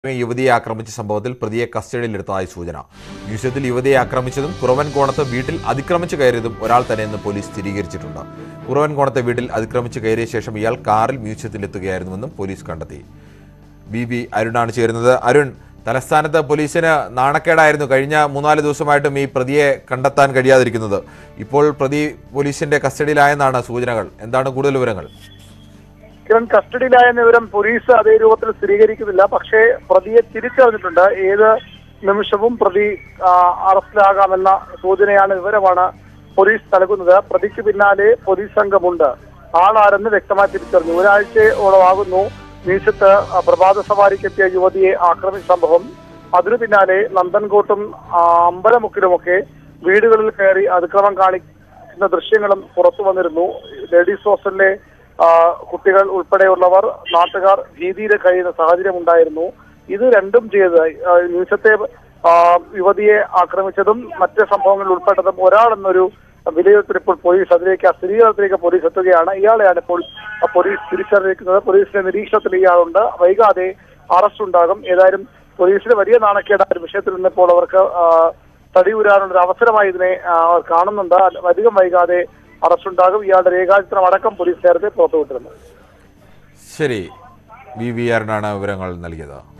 യുവതിയെ ആക്രമിച്ച സംഭവത്തിൽ പ്രതിയെ കസ്റ്റഡിയിലെടുത്തതായി സൂചന മ്യൂസിയത്തിൽ യുവതിയെ ആക്രമിച്ചതും കുറവൻകോണത്ത് വീട്ടിൽ അതിക്രമിച്ചു കയറിയതും ഒരാൾ തന്നെയെന്ന് പോലീസ് സ്ഥിരീകരിച്ചിട്ടുണ്ട് കുറവൻകോണത്തെ വീട്ടിൽ അതിക്രമിച്ചു കയറിയ ശേഷം ഇയാൾ കാറിൽ മ്യൂസിയത്തിലെത്തുകയായിരുന്നുവെന്നും പോലീസ് കണ്ടെത്തി ബി ബി അരുണാണ് ചേരുന്നത് അരുൺ തലസ്ഥാനത്ത് പോലീസിന് നാണക്കേടായിരുന്നു കഴിഞ്ഞ മൂന്നാല് ദിവസമായിട്ടും ഈ പ്രതിയെ കണ്ടെത്താൻ കഴിയാതിരിക്കുന്നത് ഇപ്പോൾ പ്രതി പോലീസിന്റെ കസ്റ്റഡിയിലായെന്നാണ് സൂചനകൾ എന്താണ് കൂടുതൽ വിവരങ്ങൾ കിരൺ കസ്റ്റഡിയിലായ വിവരം പോലീസ് അതേ രൂപത്തിൽ സ്ഥിരീകരിക്കുന്നില്ല പക്ഷേ പ്രതിയെ തിരിച്ചറിഞ്ഞിട്ടുണ്ട് ഏത് നിമിഷവും പ്രതി ആ, അറസ്റ്റിലാകാമെന്ന സൂചനയാണ് വിവരമാണ് പോലീസ് നൽകുന്നത് പ്രതിക്ക് പിന്നാലെ പോലീസ് സംഘമുണ്ട് ആളാരെന്ന് വ്യക്തമായി തിരിച്ചറിഞ്ഞു ഒരാഴ്ചയോളമാകുന്നു മ്യൂസിയത്ത് ആ, പ്രഭാത സവാരിക്കെത്തിയ യുവതിയെ ആക്രമിച്ച സംഭവം അതിനു പിന്നാലെ നന്ദൻകോട്ടും ആ, അമ്പലമുക്കിലുമൊക്കെ വീടുകളിൽ കയറി അതിക്രമം കാണിക്കുന്ന ദൃശ്യങ്ങളും പുറത്തു വന്നിരുന്നു ലേഡീസ് ഹോസ്റ്റലിലെ ആ, കുട്ടികൾ ഉൾപ്പെടെയുള്ളവർ നാട്ടുകാർ ഭീതിയിൽ കഴിയുന്ന സാഹചര്യം ഉണ്ടായിരുന്നു ഇത് രണ്ടും ചെയ്ത് ആ, മ്യൂസിയത്തെ ആ, യുവതിയെ ആക്രമിച്ചതും മറ്റ് സംഭവങ്ങളിൽ ഉൾപ്പെട്ടതും ഒരാളെന്നൊരു വിലയിരുത്തൽ ഇപ്പോൾ പോലീസ് അതിലേക്ക് ആ സ്ഥിരീകരണത്തിലേക്ക് പോലീസ് എത്തുകയാണ് ഇയാളെയാണ് ഇപ്പോൾ ആ, പോലീസ് തിരിച്ചറിയിക്കുന്നത് പോലീസിന്റെ നിരീക്ഷണത്തിൽ ഇയാളുണ്ട് വൈകാതെ അറസ്റ്റ് ഉണ്ടാകും ഏതായാലും പോലീസിന് വലിയ നാണക്കേടായ ഒരു വിഷയത്തിൽ നിന്നിപ്പോൾ അവർക്ക് ആ, തടിയൂരാനുള്ള ഒരു അവസരമായി ഇതിനെ ആ, അവർ കാണുന്നുണ്ട് അധികം വൈകാതെ അറസ്റ്റ് ഉണ്ടാകും ഇയാളുടെ രേഖാചിത്രം അടക്കം പോലീസ് നേരത്തെ പുറത്തുവിട്ടിരുന്നു ശരി വി വി അരുണാണ് വിവരങ്ങൾ നൽകിയത്